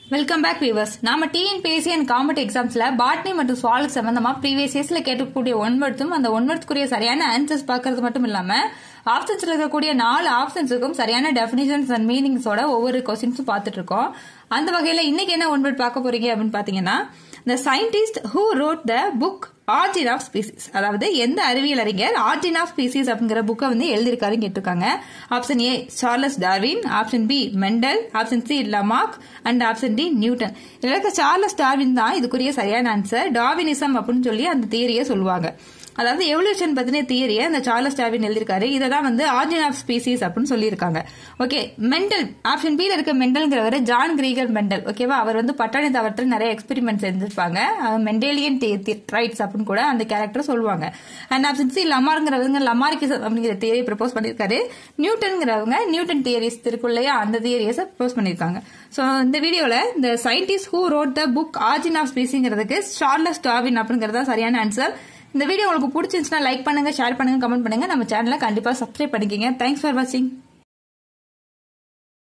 welcome back viewers நாம TNPSC and combat எக்ஸாம்ஸ்ல botany மற்றும் சுவாலஜி சம்பந்தமா ப்ரீவியஸ் இயர்ஸ்ல கேட்கக்கூடிய ஒன்வர்த்தும் அந்த ஒன்வர்த்துக்குரிய சரியான ஆன்சர்ஸ் பார்க்கறது மட்டும் இல்லாம ஆப்ஷன்ஸ்ல இருக்கக்கூடிய நாலு ஆப்ஷன்ஸுக்கும் சரியான டெபினிஷன்ஸ் அண்ட் மீனிங்ஸோட ஒவ்வொரு கொஸ்டின்ஸும் பார்த்துட்டு இருக்கோம் அந்த வகையில இன்னைக்கு என்ன ஒன்வர்ட் பார்க்க போறீங்க அப்படின்னு பாத்தீங்கன்னா the scientist who wrote the book Origin of Species அதாவது எந்த அறிவியல் அறிஞர் ஆர்ஜின் ஆஃப் ஸ்பீசிஸ் அப்படிங்கிற புக்கை வந்து எழுதியிருக்காருன்னு கேட்டிருக்காங்க option A Charles Darwin option B Mendel option C Lamarck and option D Newton இதுல இருக்க சார்லஸ் டார்வின் தான் இதுக்குரிய சரியான ஆன்சர் டார்வினிசம் அப்படின்னு சொல்லி அந்த தியரியை சொல்லுவாங்க அதாவது எவல்யூஷன் பத்தின தியரியை அந்த சார்லஸ் டார்வின் எழுதியிருக்காரு இதை தான் வந்து ஆர்ஜின் ஆஃப் ஸ்பீசிஸ் அப்படின்னு சொல்லியிருக்காங்க ஓகே மெண்டல் ஆப்ஷன் பில இருக்க மெண்டல்ங்கிறவர் ஜான் கிரீகர் மெண்டல் ஓகேவா அவர் வந்து பட்டாணி தவறத்தில் நிறைய எக்ஸ்பெரிமெண்ட் செஞ்சிருப்பாங்க மெண்டேலியன் ட்ரைட்ஸ் அப்படின்னு கூட அந்த கேரக்டர் சொல்லுவாங்க அண்ட் ஆப்ஷன் சி லமாருங்கிறவங்க லமார்கிசம் அப்படிங்கிற தியரியை ப்ரப்போஸ் பண்ணியிருக்காரு நியூட்டன்ங்கிறவங்க நியூட்டன் தியரிஸ் இருக்கும் இல்லையா அந்த தியரிஸை ப்ரப்போஸ் பண்ணியிருக்காங்க ஸோ இந்த வீடியோல இந்த scientist who wrote the book Origin of ஸ்பீசிங்கிறதுக்கு சார்லஸ் டார்வின் அப்படிங்கிறது தான் சரியான ஆன்சர் இந்த வீடியோ உங்களுக்கு பிடிச்சிருந்துச்சுன்னா லைக் பண்ணுங்க ஷேர் பண்ணுங்க கமெண்ட் பண்ணுங்க நம்ம சேனலை கண்டிப்பா சப்ஸ்கிரைப் பண்ணிக்கங்க தேங்க்ஸ் ஃபார் வாட்சிங்